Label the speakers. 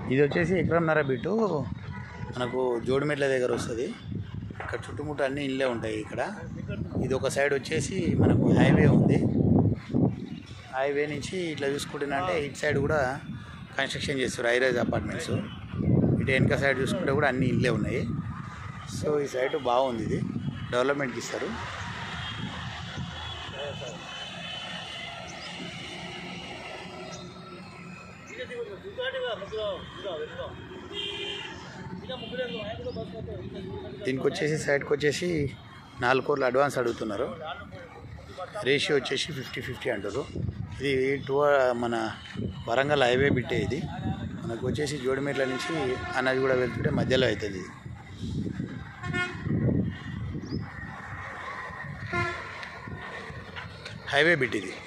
Speaker 1: ఇది వచ్చేసి ఎకరంన్నర బిట్టు మనకు జోడిమెట్ల దగ్గర వస్తుంది ఇక్కడ చుట్టుముట్టు అన్ని ఇళ్ళే ఉంటాయి ఇక్కడ ఇది ఒక సైడ్ వచ్చేసి మనకు హైవే ఉంది హైవే నుంచి ఇట్లా చూసుకుంటున్నంటే ఇటు సైడ్ కూడా కన్స్ట్రక్షన్ చేస్తారు హైరైజ్ అపార్ట్మెంట్స్ ఇటు వెనక సైడ్ చూసుకుంటే కూడా అన్ని ఇళ్ళే ఉన్నాయి సో ఈ సైడ్ బాగుంది ఇది డెవలప్మెంట్కి ఇస్తారు దీనికి వచ్చేసి సైడ్కి వచ్చేసి నాలుగు కోట్లు అడ్వాన్స్ అడుగుతున్నారు రేషియో వచ్చేసి ఫిఫ్టీ ఫిఫ్టీ అంటారు ఇది టూ మన వరంగల్ హైవే బిట్టే ఇది మనకు వచ్చేసి జోడిమెట్ల నుంచి అన్నది కూడా వెళ్తుంటే మధ్యలో అవుతుంది ఇది హైవే బిట్ ఇది